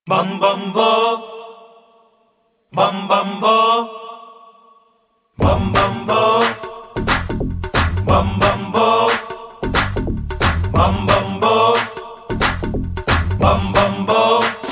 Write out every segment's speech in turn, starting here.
Bum bum bo. Bum bum bo. Bum bum bo. Bum bum bo. Bum bum bo. Bum bum bo.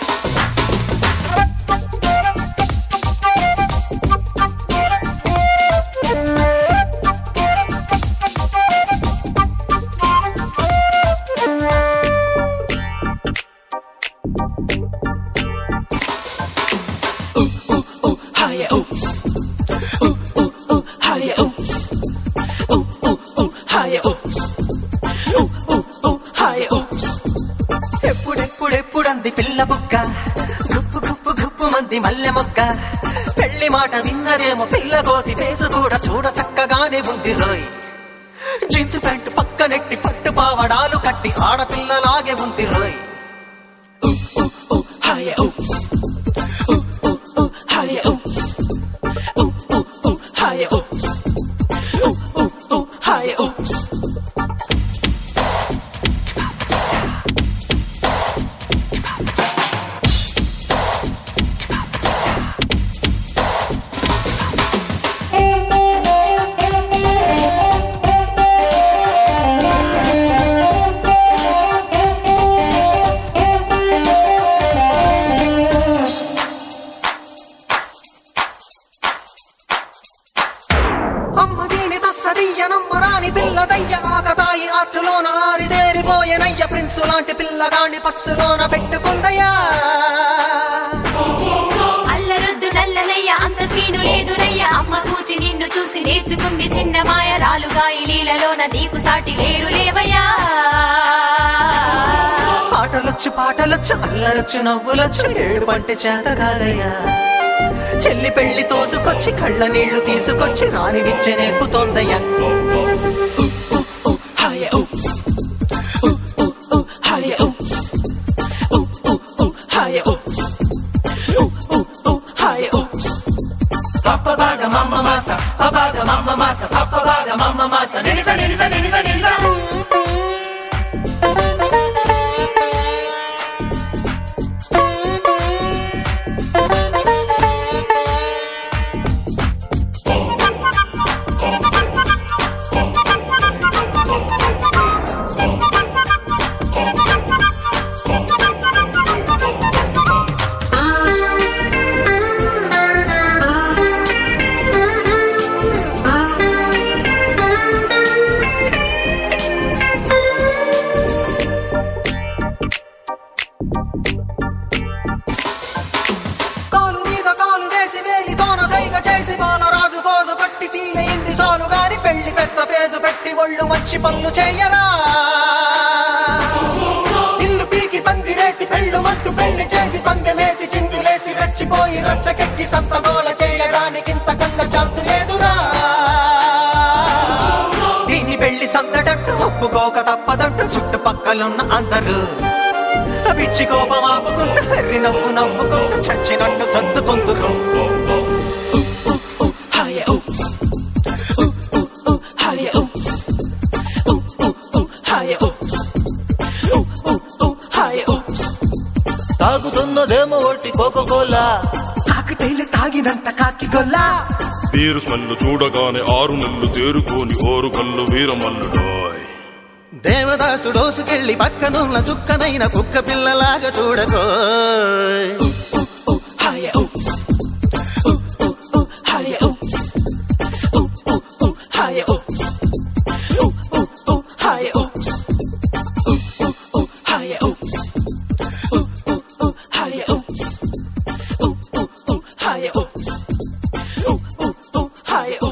higher oops. Ooh, ooh, ooh, higher oops. Ooh, ooh, ooh, higher oops. Ooh, ooh, ooh, higher oops. ఎప్పుడెప్పుడెప్పుడంది పిల్ల బుక్క గుప్పు గుప్పు గుప్పు మంది మల్లె మొక్క పెళ్లి మాట విన్నదేమో పిల్ల గోతి face కూడా చూడ చక్కగానే ఉంది రోయ్ జీన్స్ ప్యాంట్ పక్క నెట్టి పట్టు పావడాలు కట్టి ఆడపిల్లలాగే ఉంది రోయ్ Ooh, ooh, higher oops. Ooh, ooh, ooh, higher oops. Ooh, ooh, ooh, higher oops. Ooh, ooh, ooh, higher oops. అమ్మ దీని తస్సదియ్య నమ్మరాని పిల్లదయ్య ఆకతాయి ఆటులోన ఆరిదేరిపోయెనయ్య ప్రిన్సు లాంటి పిల్లగాండి పచ్చులోన పెట్టుకుందయ్యా అల్లరొద్దు నల్లనయ్య అంత సీను లేదురయ్య అమ్మ కూచి నిన్ను చూసి నేర్చుకుంది చిన్న మాయ రాలుగా ఈ లీలలోన నీకు సాటి లేరు లేవయ్యా పాటలొచ్చు పాటలొచ్చు అల్లరొచ్చు నవ్వులొచ్చు ఏడు పంటే చేత కాదయ్యా చెల్లి పెళ్లి తోసుకొచ్చి కళ్ళ నీళ్లు తీసుకొచ్చి రాని విద్య నేర్పుతోందయ్యా Ooh, higher oops. Ooh, ooh, ooh, higher oops. Ooh, ooh, ooh, higher oops. Ooh, ooh, ooh, higher oops. Papa baga mama masa. Papa baga mama masa. Papa baga mama masa. Nilisa nilisa nilisa nilisa. కాలు మీద కాలు వేసి వేలి తోన సైగ చేసి Balaraju pose కట్టి తీలయింది చాలు గాని పెళ్లి పెద్ద పేజు పెట్టి ఒళ్ళు వచ్చి పనులు చేయరా ఇల్లు పీకి పందిరేసి పెళ్ళు మంటూ పెళ్లి చేసి పందెమేసి చిందులేసి రెచ్చిపోయి రచ్చకెక్కి సంతగోల చేయడానికి ఇంతకన్నా ఛాన్స్ లేదురా దీని పెళ్లి సందడట్టు ఒప్పుకోక తప్పదట్టు చుట్టుపక్కలున్న అందరూ పిచ్చి కోపం ఆపుకుంటూ హర్రి నవ్వు నవ్వుకుంటూ చచ్చినట్టు సర్దుకుంటురు Higher oops. Ooh, ooh, ooh, higher oops. Ooh, ooh, ooh, higher oops. Ooh, ooh, ooh, higher oops. తాగుతున్నదేమో ఒట్టి కోకోకోలా కాకిటైలు తాగినంత కాకి గొల్లా బీరు స్మెల్లు చూడగానే ఆరు నెలలు తేరుకోని ఓరు కళ్ళు వీరమల్లుడోయ్ దేవదాసు డోసుకెళ్ళి పక్కనున్న చుక్కనైన కుక్క పిల్లలాగా చూడకో Higher oops. Ooh, ooh, ooh, higher oops. Ooh, ooh, ooh, higher oops. Ooh, ooh, ooh, higher oops. Ooh, ooh, ooh, higher oops. Ooh, ooh, ooh, higher oops. Ooh, ooh, ooh, higher oops. Ooh, ooh, ooh, higher oops.